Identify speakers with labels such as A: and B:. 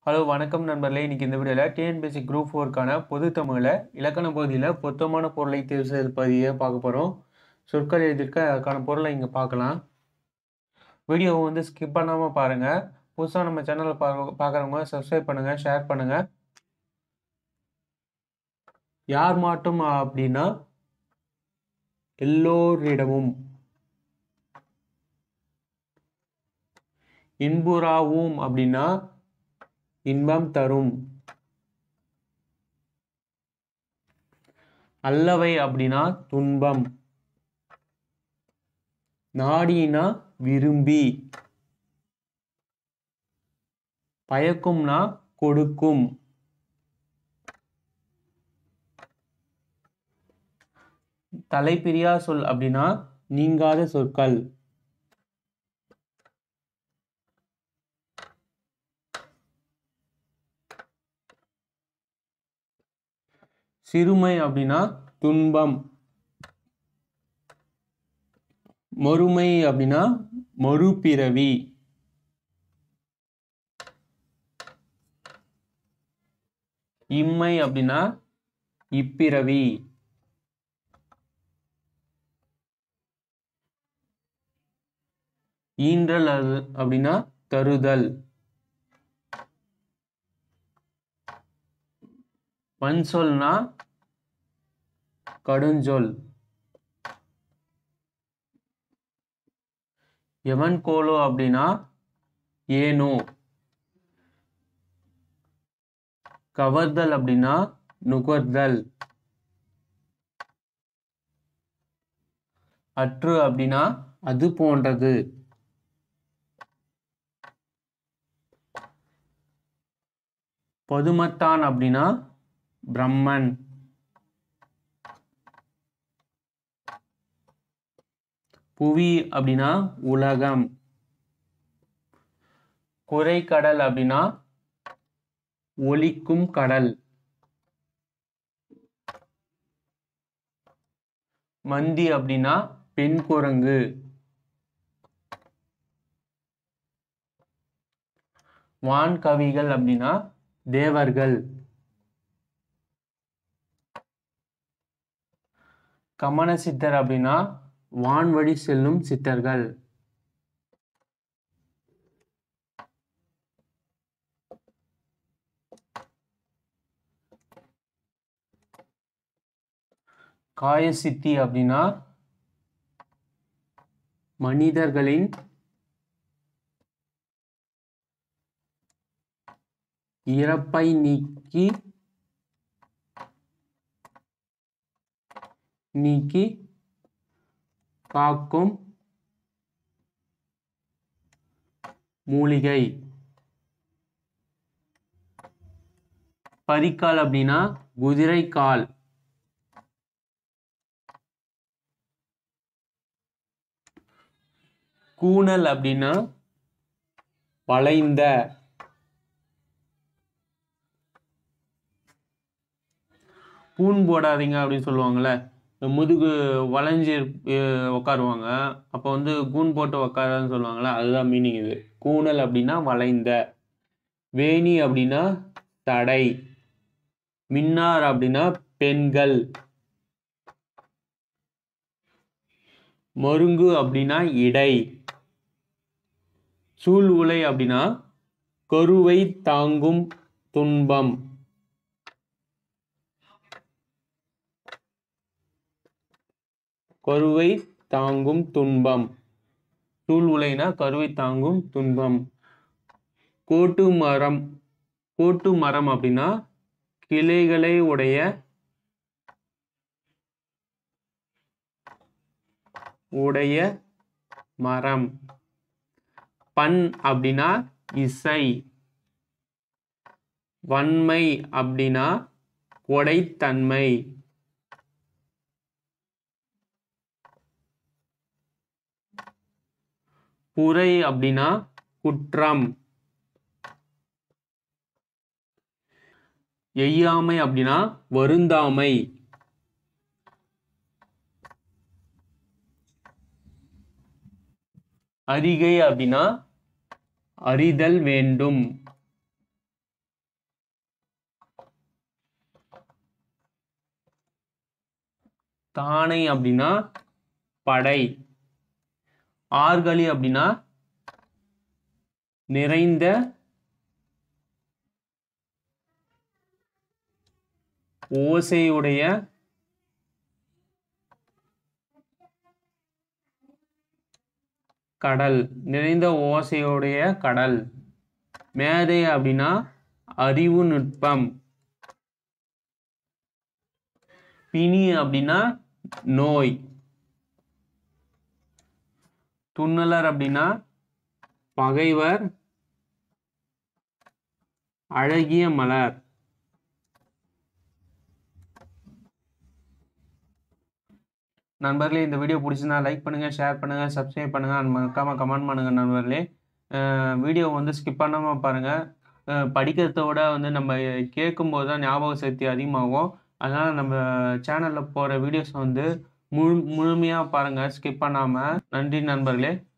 A: hello வணக்கம் நண்பர்களே இன்னைக்கு இந்த வீடியோவில் டிஎன்பிஎஸ்சி குரூப் ஃபோருக்கான பொது தமிழில் இலக்கண பகுதியில் பொருத்தமான பொருளை தேர்வு செய்தல் பகுதியை பார்க்க போகிறோம் சொற்கள் எழுதியிருக்க அதுக்கான பொருளை இங்கே பார்க்கலாம் வீடியோவை வந்து ஸ்கிப் பண்ணாமல் பாருங்கள் புதுசாக நம்ம சேனலை பார்க்க பார்க்குறவங்க சப்ஸ்கிரைப் பண்ணுங்கள் ஷேர் பண்ணுங்கள் யார் மாட்டும் அப்படின்னா எல்லோரிடமும் இன்புறாவும் அப்படின்னா இன்பம் தரும் அல்லவை அப்படின்னா துன்பம் நாடினா விரும்பி பயக்கும்னா கொடுக்கும் தலைப்பிரியா சொல் அப்படின்னா நீங்காத சொற்கள் சிறுமை அப்படின்னா துன்பம் மறுமை அப்படின்னா மறுபிறவி இம்மை அப்படின்னா இப்பிறவி ஈன்றல் அது அப்படின்னா தருதல் வன்சொல்னா கடுஞ்சொல் எவன் கோலோ அப்படின்னா ஏனோ கவர்தல் அப்படின்னா நுகர்தல் அற்று அப்படின்னா அது போன்றது பொதுமத்தான் அப்படின்னா பிரம்மன் புவி அப்படின்னா உலகம் குறைக்கடல் அப்படின்னா ஒலிக்கும் கடல் மந்தி அப்படின்னா பெண் குரங்கு வான் கவிகள் அப்படின்னா தேவர்கள் கமன சித்தர் அப்படின்னா வான்வழி செல்லும் சித்தர்கள் காயசித்தி அப்படின்னா மனிதர்களின் இறப்பை நீக்கி நீக்கி காக்கும் மூலிகை பரிக்கால் அப்படின்னா குதிரை கால் கூணல் அப்படின்னா வளைந்த பூன் போடாதீங்க அப்படின்னு சொல்லுவாங்கள்ல முதுகு வளைஞ்சு அஹ், உட்காருவாங்க அப்போ வந்து கூன் போட்டு உட்காரன்னு சொல்லுவாங்கள்ல அதுதான் மீனிங் இது கூணல் அப்படின்னா வளைந்த வேணி அப்படின்னா தடை மின்னார் அப்படின்னா பெண்கள் மருங்கு அப்படின்னா இடை சூழ் உலை அப்படின்னா கருவை தாங்கும் துன்பம் கருவை தாங்கும் துன்பம் சூழ் உலைனா கருவை தாங்கும் துன்பம் கோட்டு மரம் கோட்டு மரம் அப்படின்னா கிளைகளை உடைய உடைய மரம் பண் அப்படின்னா இசை வன்மை அப்படின்னா கொடைத்தன்மை புரை அப்படின்னா குற்றம் எய்யாமை அப்படின்னா வருந்தாமை அறிகை அப்படின்னா அறிதல் வேண்டும் தானை அப்படின்னா படை ஆர்கலி அப்படின்னா நிறைந்த ஓசையுடைய கடல் நிறைந்த ஓசையுடைய கடல் மேதை அப்படின்னா அறிவு நுட்பம் பிணி அப்படின்னா நோய் துண்ணலர் அப்படின்னா பகைவர் அழகிய மலர் நண்பர்களே இந்த வீடியோ பிடிச்சிருந்தா லைக் பண்ணுங்கள் ஷேர் பண்ணுங்கள் சப்ஸ்கிரைப் பண்ணுங்கள் and மறக்காமல் கமெண்ட் பண்ணுங்கள் நண்பர்களே வீடியோ வந்து ஸ்கிப் பண்ணாமல் பாருங்கள் படிக்கிறத விட வந்து நம்ம கேட்கும்போது தான் ஞாபக சக்தி அதிகமாகும் அதனால் நம்ம சேனலில் போகிற வீடியோஸ் வந்து முழு முழுமையாக பாருங்கள் ஸ்கிப் பண்ணாமல் நன்றி நண்பர்களே